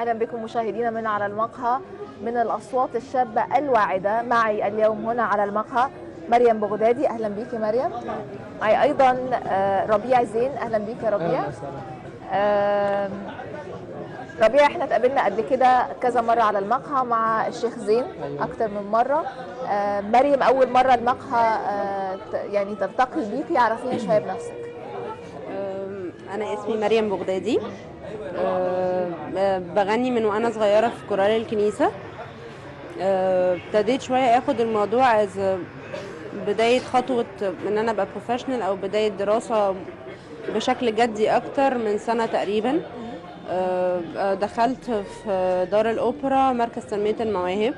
اهلا بكم مشاهدينا من على المقهى من الاصوات الشابه الواعده معي اليوم هنا على المقهى مريم بغدادي اهلا بيك يا مريم معي ايضا آه، ربيع زين اهلا بيك يا ربيع آم، ربيع احنا اتقابلنا قبل كده كذا مره على المقهى مع الشيخ زين أيوة. اكتر من مره آه، مريم اول مره المقهى آه، ت- يعني تلتقي بيكي عرفينا شويه بنفسك أم، أنا اسمي مريم بغدادي أه، بغني من وأنا صغيرة في كورال الكنيسة أه، ابتديت شوية اخد الموضوع از بداية خطوة ان انا ابقى بروفيشنال او بداية دراسة بشكل جدي اكتر من سنة تقريبا أه، أه، دخلت في دار الاوبرا مركز تنمية المواهب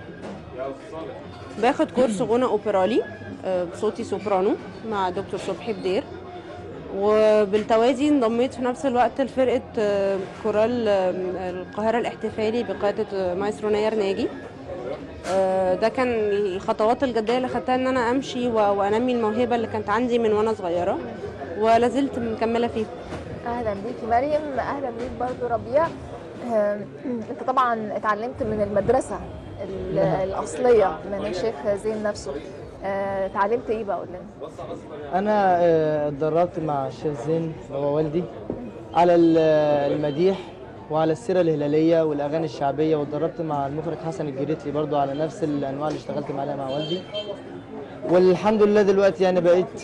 باخد كورس غنى اوبرالي أه، بصوتي سوبرانو مع دكتور صبحي بدير وبالتوازي انضميت في نفس الوقت لفرقة آه، كورال آه، القاهرة الاحتفالي بقيادة آه، مايسترو نير ناجي آه، ده كان الخطوات الجدية اللي خدتها ان انا امشي و- وانمي الموهبة اللي كانت عندي من وانا صغيرة ولازلت مكملة فيها اهلا بيكي مريم اهلا بيك برضو ربيع آم، انت طبعا اتعلمت من المدرسه ال- الاصليه من الشيخ زين نفسه آه، اتعلمت ايه بقى قول لنا انا آه، اتدربت مع الشيخ زين اللي هو والدي على ال- المديح وعلى السيره الهلاليه والاغاني الشعبيه واتدربت مع المخرج حسن الجريتلي برضو على نفس الانواع اللي اشتغلت معاها مع والدي والحمد لله دلوقتي يعني بقيت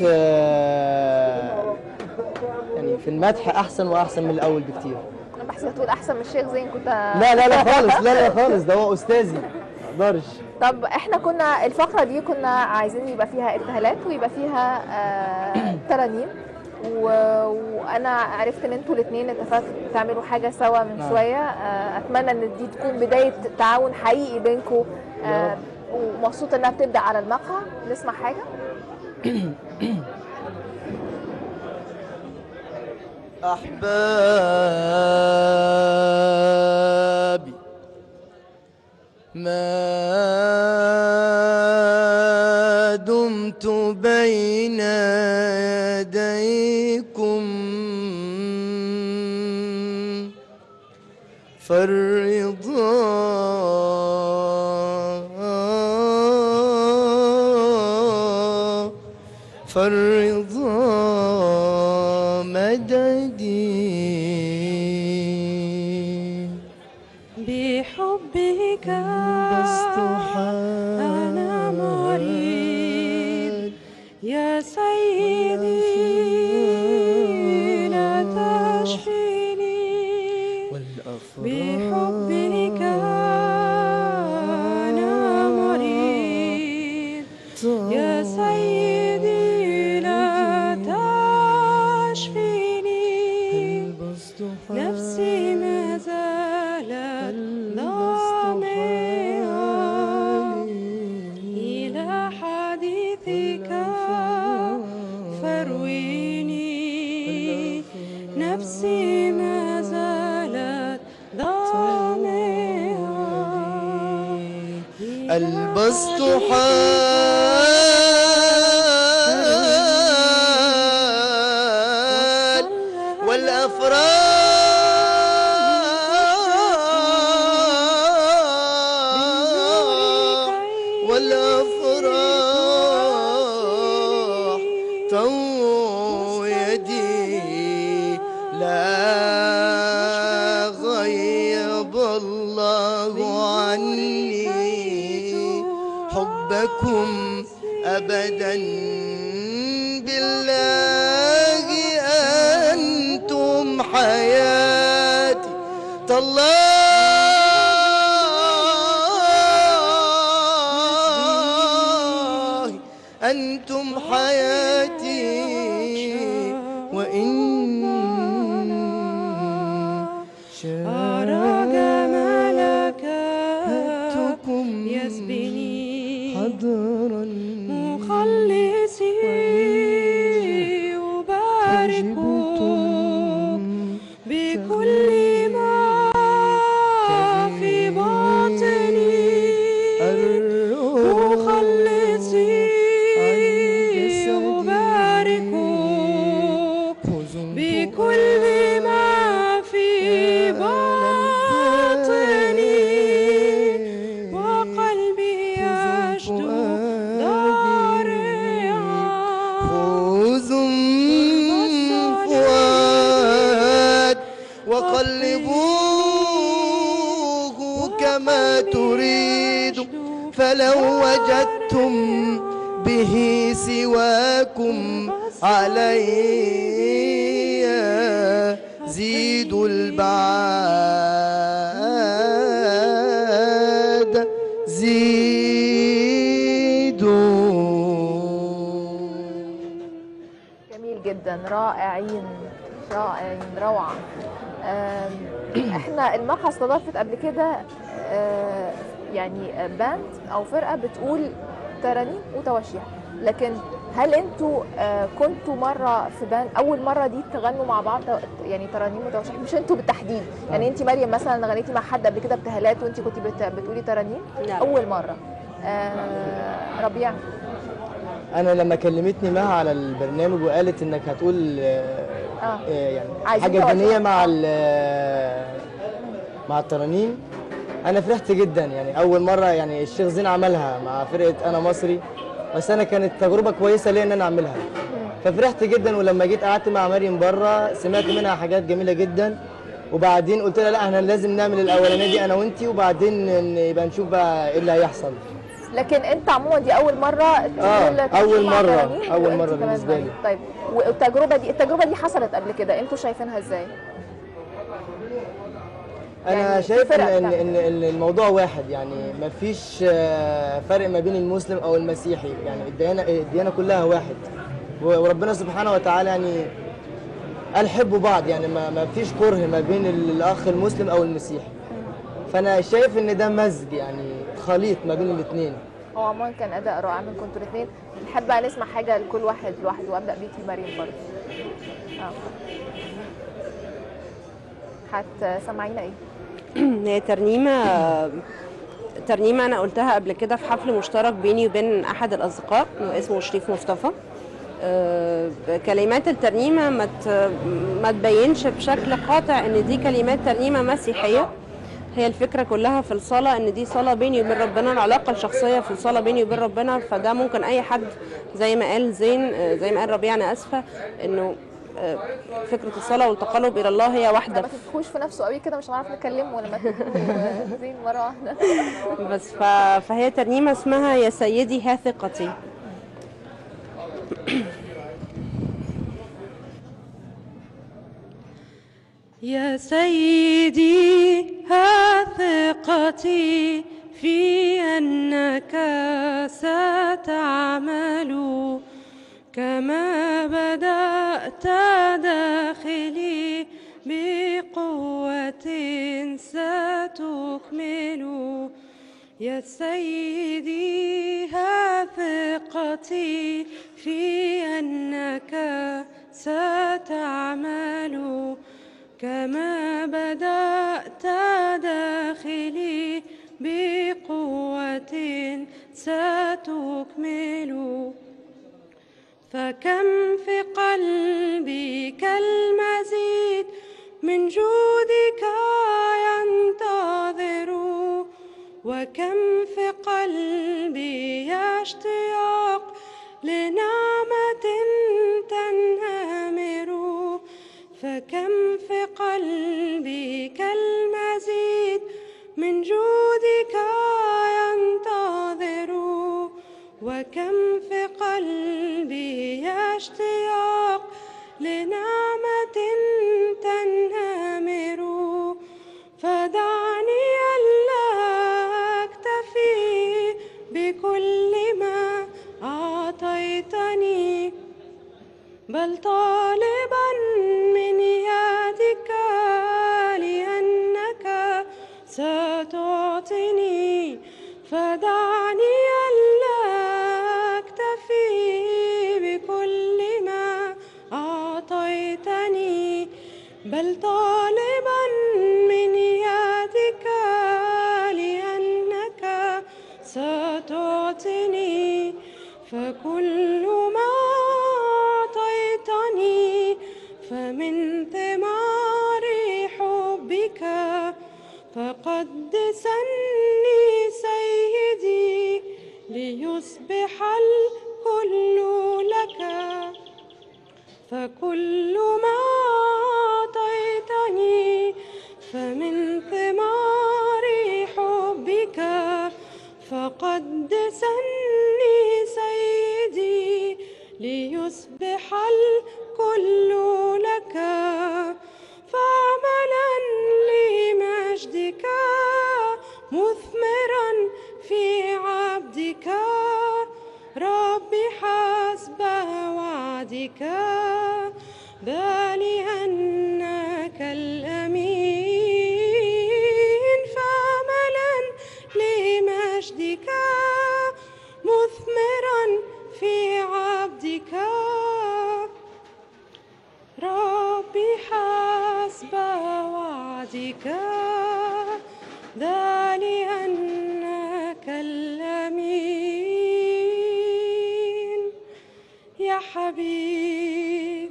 آه، يعني في المدح احسن واحسن من الاول بكتير انا بحسب تقول احسن من الشيخ زين كنت لا لا لا خالص لا لا خالص ده هو استاذي ما اقدرش طب احنا كنا الفقره دي كنا عايزين يبقى فيها ابتهالات ويبقى فيها آه، ترانيم و- وانا عرفت ان انتوا الاثنين اتفقتوا تعملوا حاجه سوا من نعم. شويه آه، اتمنى ان دي تكون بدايه تعاون حقيقي بينكم يا ومبسوطه انها بتبدا على المقهى نسمع حاجه أحبابي ما دمت بين يديكم فالرضا فالرضا مددي بحبك بسط أنا مريض يا سيدي لا تشفيني بحبك أنا مريض يا سيدي لا تشفيني نفسي ما زالت ضامعة إلى حديثك فارويني نفسي ما زالت ضامعة البسط حال والأفراح والأفراح تو يدي لا غيب الله عني حبكم أبدا بالله أنتم حياتي تالله أنتم حياتي وإن أرى جمالك شاهدتكم يسبني حضرا مخلصي أبارك عجبتم بكل ما فلو وجدتم به سواكم علي زيدوا البعاد زيدوا جميل جدا رائعين رائعين روعة آم، احنا المقهى استضافت قبل كده آه، يعني باند او فرقة بتقول ترانيم وتواشيح لكن هل انتوا آه، كنتوا مرة في باند اول مرة دي تغنوا مع بعض يعني ترانيم وتواشيح مش انتوا بالتحديد يعني انت مريم مثلا غنيتي مع حد قبل كده ابتهالات وانت كنتي بت- بتقولي ترانيم لا. اول مرة آه، ربيع انا لما كلمتني معها على البرنامج وقالت انك هتقول آه، اه آه، يعني عايزين حاجه توجه. دينيه مع ال- آه، مع الترانيم انا فرحت جدا يعني اول مره يعني الشيخ زين عملها مع فرقه انا مصري بس انا كانت تجربه كويسه ليا ان انا اعملها ففرحت جدا ولما جيت قعدت مع مريم بره سمعت منها حاجات جميله جدا وبعدين قلت لها لا احنا لازم نعمل الاولانيه دي انا وانتي وبعدين ن- يبقى نشوف بقى ايه اللي هيحصل لكن انت عموما دي اول مره تقول آه، تسمع أول مرة، ترانيم أول وانت مرة كمان بالنسبة لي. غني. طيب والتجربه دي التجربه دي حصلت قبل كده انتوا شايفينها ازاي انا يعني في شايف ان فرق ان بتاعت- ان إن الموضوع واحد يعني مفيش آه، فرق ما بين المسلم او المسيحي يعني الديانه الديانه كلها واحد و- وربنا سبحانه وتعالى يعني قال حبوا بعض يعني ما ما فيش كره ما بين الاخ المسلم او المسيحي فانا شايف ان ده مزج يعني خليط ما بين الاثنين هو عموما كان اداء رائع من كنتوا الاثنين نحب بقى نسمع حاجه لكل واحد لوحده وابدا بيكي مريم برضه اه هتسمعينا ايه هي ترنيمة ترنيمة أنا قلتها قبل كده في حفل مشترك بيني وبين أحد الأصدقاء اسمه شريف مصطفى آه، كلمات الترنيمة ما ت- ما تبينش بشكل قاطع إن دي كلمات ترنيمة مسيحية هي الفكرة كلها في الصلاة إن دي صلاة بيني وبين ربنا العلاقة الشخصية في الصلاة بيني وبين ربنا فده ممكن أي حد زي ما قال زين آه، زي ما قال ربيع أنا آسفة إنه آه، فكرة الصلاة والتقرب إلى الله هي واحدة ما تفتحوش في نفسه قوي كده مش هنعرف نكلمه لما تفتحوا زين مره واحده بس ف... فهي ترنيمة اسمها يا سيدي ها ثقتي يا سيدي ها ثقتي في أنك ستعمل كما بدأت داخلي بقوة ستكمل يا سيدي ها ثقتي في أنك ستعمل كما بدأت داخلي بقوة ستكمل فكم في قلبي كالمزيد من جودك ينتظر وكم في قلبي اشتياق لنعمة تنهمر فكم في قلبي كالمزيد من جودك ينتظر وكم في قلبي اشتياق لنعمة تنهمر فدعني ألا أكتفي بكل ما أعطيتني بل طالبا من يدك لأنك ستعطني فدعني ألا أكتفي بكل ما أعطيتني بل طالبا من يدك لأنك ستعطني فكل ما أعطيتني فمن ثمار حبك فقدسني سيدي ليصبح الكل لك فكل ما أعطيتني فمن ثمار حبك فقد الكل لك فعملا لمجدك مثمرا في عبدك ربي حسب وعدك بلأنك الأمين فعملا لمجدك مثمرا في عبدك ربي حسب وعدك ذا لأنك الأمين يا حبيب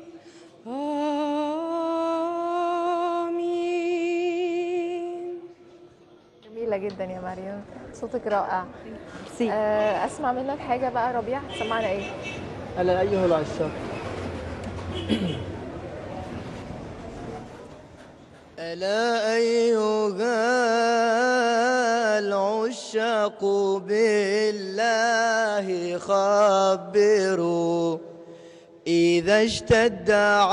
آمين جميله جدا يا مريم صوتك رائع سي آه، اسمع منك حاجه بقى ربيع سمعنا ايه ألا أيها العشاق ألا أيها العشاق بالله خبروا إذا اشتد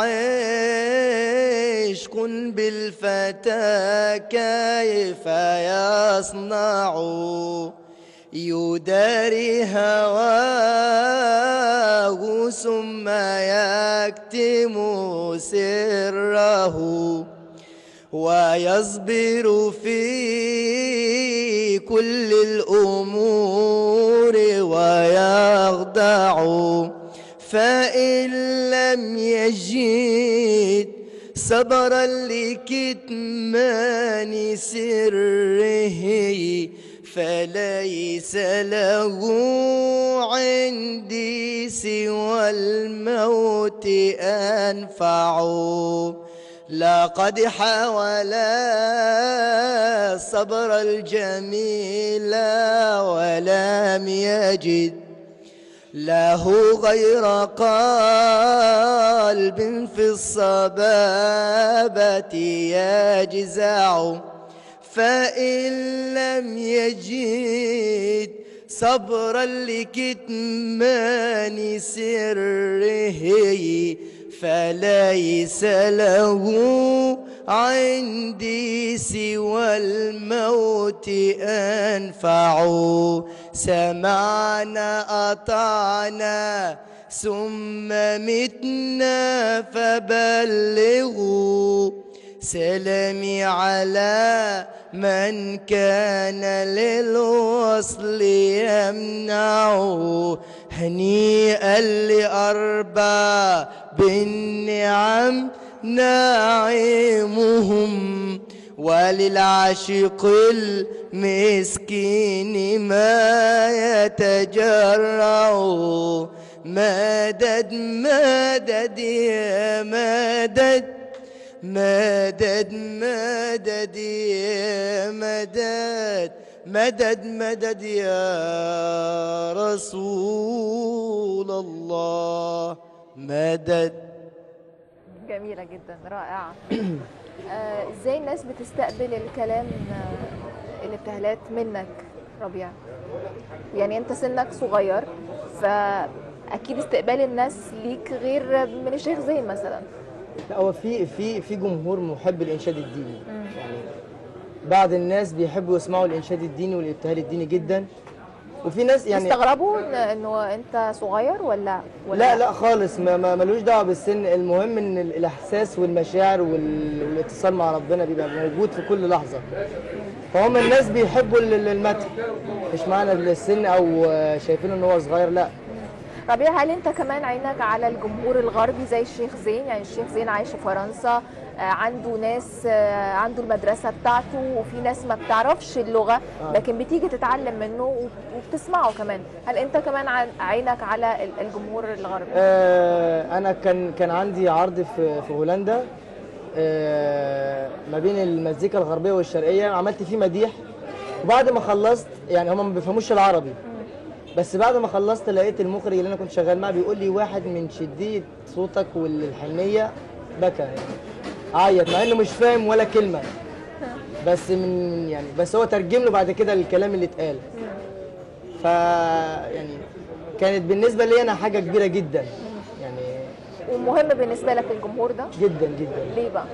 عشق بالفتى كيف يصنع يداري هواه ثم يكتم سره ويصبر في كل الأمور ويخضع فإن لم يجد صبرا لكتمان سره فليس له عندي سوى الموت أنفع لقد حاول الصبر الجميل ولم يجد له غير قلب في الصبابة يجزع فإن لم يجد صبرا لكتمان سره فليس له عندي سوى الموت أنفع سمعنا أطعنا ثم متنا فبلغوا سلامي على من كان للوصل يمنع هنيئا لأربع بالنعم ناعمهم وللعاشق المسكين ما يتجرع مدد مدد يا مدد مدد مدد يا مدد مدد مدد يا رسول الله مدد جميله جدا رائعه آه، ازاي الناس بتستقبل الكلام آه، الابتهالات منك ربيع يعني انت سنك صغير فاكيد استقبال الناس ليك غير من الشيخ زين مثلا لا هو في في في جمهور محب الانشاد الديني يعني بعض الناس بيحبوا يسمعوا الانشاد الديني والابتهال الديني جدا وفي ناس يعني استغربوا إن- انه انت صغير ولا ولا لا لا خالص ما ما- ملوش دعوه بالسن المهم ان ال- الاحساس والمشاعر وال- والاتصال مع ربنا بيبقى موجود في كل لحظه فهم الناس بيحبوا ال- ال- المدح مش معنى السن او آه، شايفين ان هو صغير لا ربيع هل انت كمان عينك على الجمهور الغربي زي الشيخ زين يعني الشيخ زين عايش في فرنسا آه، عنده ناس آه، عنده المدرسه بتاعته وفي ناس ما بتعرفش اللغه آه. لكن بتيجي تتعلم منه وب- وبتسمعه كمان هل انت كمان عن- عينك على ال- الجمهور الغربي آه، انا كان كان عندي عرض في في هولندا آه، ما بين المزيكا الغربيه والشرقيه عملت فيه مديح وبعد ما خلصت يعني هم ما بيفهموش العربي بس بعد ما خلصت لقيت المخرج اللي انا كنت شغال معاه بيقول لي واحد من شديه صوتك والحنيه بكى عيط مع انه مش فاهم ولا كلمه بس من يعني بس هو ترجم له بعد كده الكلام اللي اتقال ف يعني كانت بالنسبه لي انا حاجه كبيره جدا يعني ومهم بالنسبه لك الجمهور ده جدا جدا ليه بقى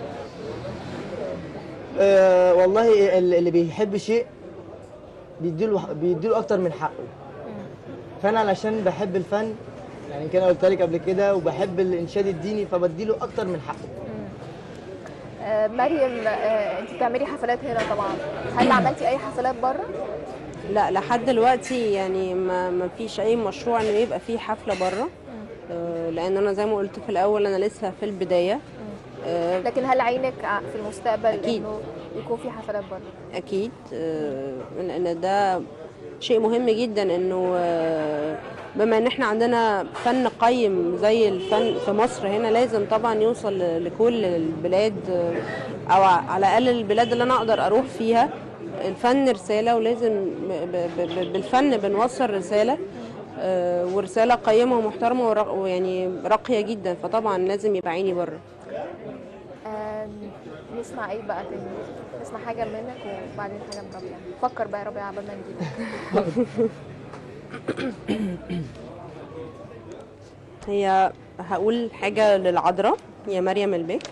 أه والله ال- اللي بيحب شيء بيديله بيديله اكتر من حقه فانا علشان بحب الفن يعني كان قلت لك قبل كده وبحب الانشاد الديني فبديله اكتر من حقه آه، مريم آه، انت بتعملي حفلات هنا طبعا هل عملتي اي حفلات بره لا لحد دلوقتي يعني ما ما فيش اي مشروع انه يبقى فيه حفله بره آه، لان انا زي ما قلت في الاول انا لسه في البدايه آه، لكن هل عينك ع- في المستقبل أكيد. انه يكون في حفلات بره اكيد آه، لان ده شيء مهم جدا انه آه، بما ان احنا عندنا فن قيم زي الفن في مصر هنا لازم طبعا يوصل ل- لكل البلاد آه، او على الاقل البلاد اللي انا اقدر اروح فيها الفن رساله ولازم ب- ب- ب- بالفن بنوصل رساله آه، ورساله قيمه ومحترمه ورق- ويعني راقيه جدا فطبعا لازم يبقى عيني بره آم، نسمع ايه بقى تاني نسمع حاجه منك وبعدين حاجه من ربيع فكر بقى يا ربيع قبل ما نجيبك هي هقول حاجة للعذراء يا مريم البكر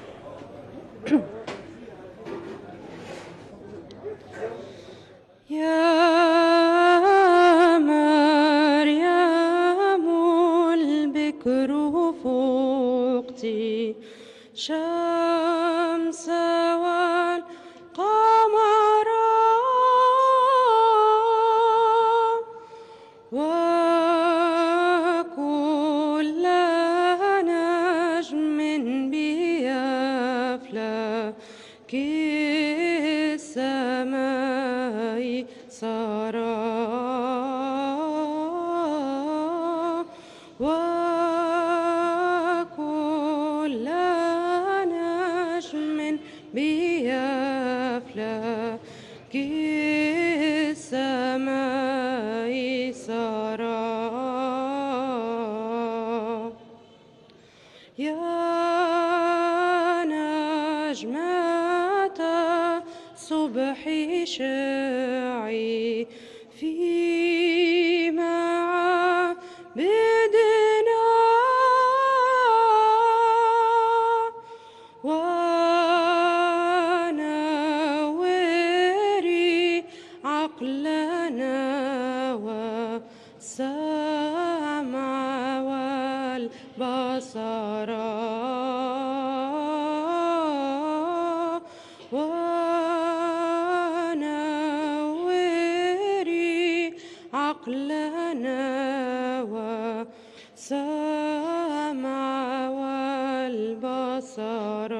يا مريم البكر فوقتي شمس والقمر وكل نجم بأفلاك السماء سرى وكل نجم بأفلاك السماء سرى يا نجمة صبح شاعي في معبدنا ونوري عقلنا والسمع والبصر ونوري عقلنا والسمع والبصر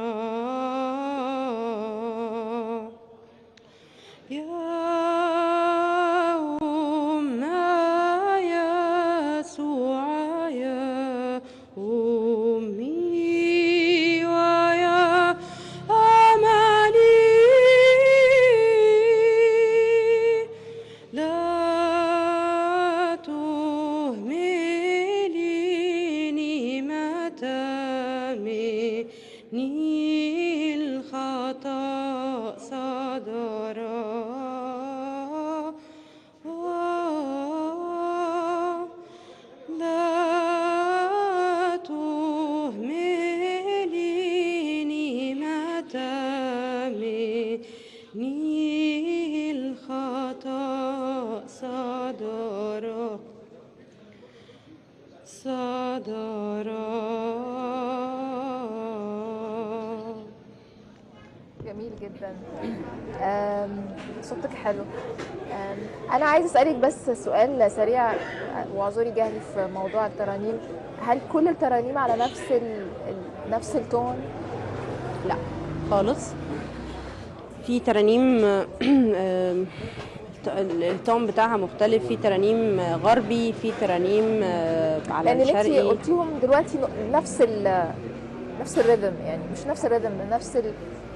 يا أم يسوع يا أمي ويا أملي لا تهمليني متى مني الخطأ صدر لا تهمليني متى مني الخطأ صدر صدر جميل جدا آم، صوتك حلو آم، انا عايز اسالك بس سؤال سريع آه، واعذري جهلي في موضوع الترانيم هل كل الترانيم على نفس ال... ال... نفس التون لا خالص في ترانيم آم، ال- التون بتاعها مختلف في ترانيم غربي في ترانيم آه، على لان اللي انت الشرقي قلتيهم دلوقتي ن- نفس ال... نفس الريذم يعني مش نفس الريذم نفس ال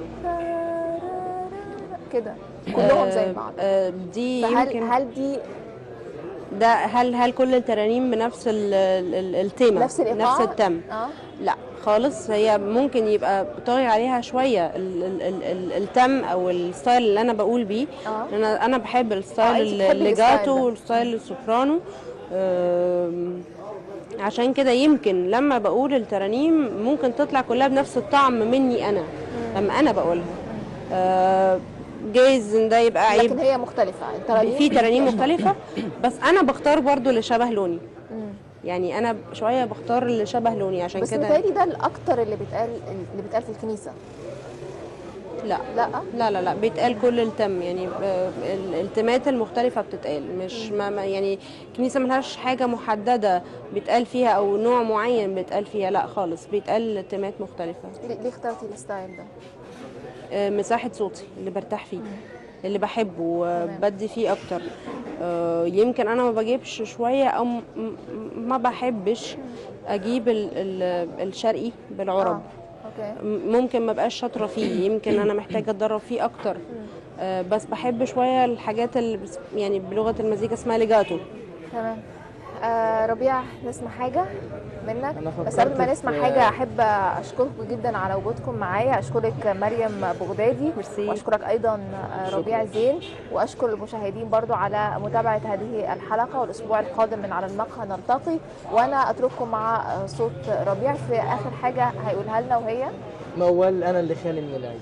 كده كلهم زي آه، بعض آه، دي فهل يمكن هل دي ده هل هل كل الترانيم بنفس ال- ال- ال- التيمة نفس الايقاع نفس التم اه لا خالص هي ممكن يبقى طاغي عليها شويه ال ال ال ال التم او الستايل اللي انا بقول بيه اه انا انا بحب آه، الستايل أنت بتحبي الستايل الليجاتو ده. والستايل السوبرانو آم، عشان كده يمكن لما بقول الترانيم ممكن تطلع كلها بنفس الطعم مني انا لما انا بقولها آه، جايز ان ده يبقى عيب لكن هي مختلفه الترانيم في ترانيم مختلفه بس انا بختار برضو اللي شبه لوني مم. يعني انا شويه بختار اللي شبه لوني عشان بس كده متهيألي ده الاكتر اللي بيتقال اللي بيتقال في الكنيسه لا لا لا لا لا بيتقال كل التم يعني آه، ال- التمات المختلفه بتتقال مش ما ما- يعني الكنيسه ملهاش حاجه محدده بيتقال فيها او نوع معين بيتقال فيها لا خالص بيتقال تمات مختلفه ليه ليه اخترتي الستايل ده آه، مساحه صوتي اللي برتاح فيه اللي بحبه وبدي فيه اكتر آه، يمكن انا ما بجيبش شويه او م- م- ما بحبش اجيب ال- ال- الشرقي بالعرب اه اوكي م- ممكن ما بقاش شاطره فيه يمكن انا محتاجه اتدرب فيه اكتر آه، بس بحب شويه الحاجات اللي بس- يعني بلغه المزيكا اسمها ليجاتو تمام آه ربيع نسمع حاجة منك أنا بس قبل ما فكرت نسمع في- حاجة أحب أشكركم جدا على وجودكم معايا أشكرك مريم بغدادي ميرسي. وأشكرك أيضا آه، ربيع زين وأشكر المشاهدين برضو على متابعة هذه الحلقة والأسبوع القادم من على المقهى نلتقي وأنا أترككم مع آه، صوت ربيع في آخر حاجة هيقولها لنا وهي موال انا اللي خالي من العيب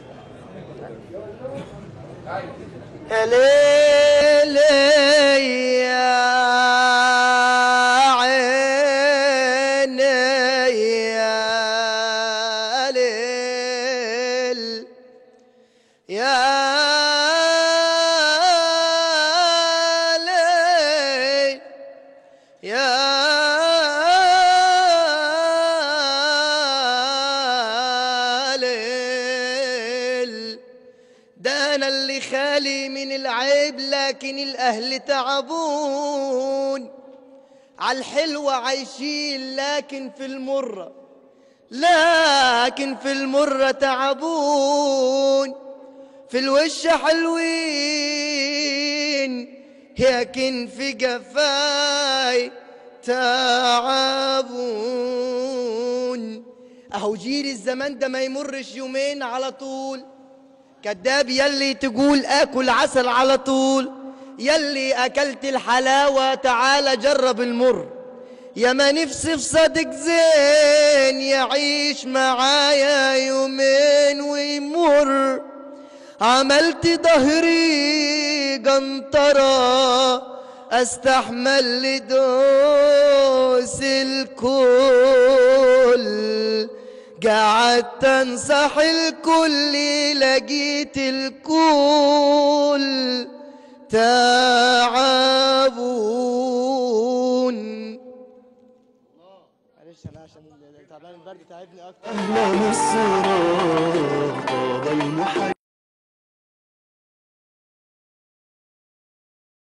يا ليل يا عيني يا ليل يا ليل يا ليل ده انا اللي خالي من العيب لكن الاهل تعبون عالحلوة عايشين لكن في المرة لكن في المرة تعبون في الوش حلوين لكن في جفاي تعبون اهو جيل الزمان ده ما يمرش يومين على طول كداب يلي تقول اكل عسل على طول يلي اكلت الحلاوة تعال جرب المر يا ما نفسي في صدق زين يعيش معايا يومين ويمر عملت ظهري قنطرة استحمل لدوس الكل قعدت انصح الكل لقيت الكل تعبون معلش انا عشان تعبان البرد تعبني اكتر أهلا الصراط طاب المحيا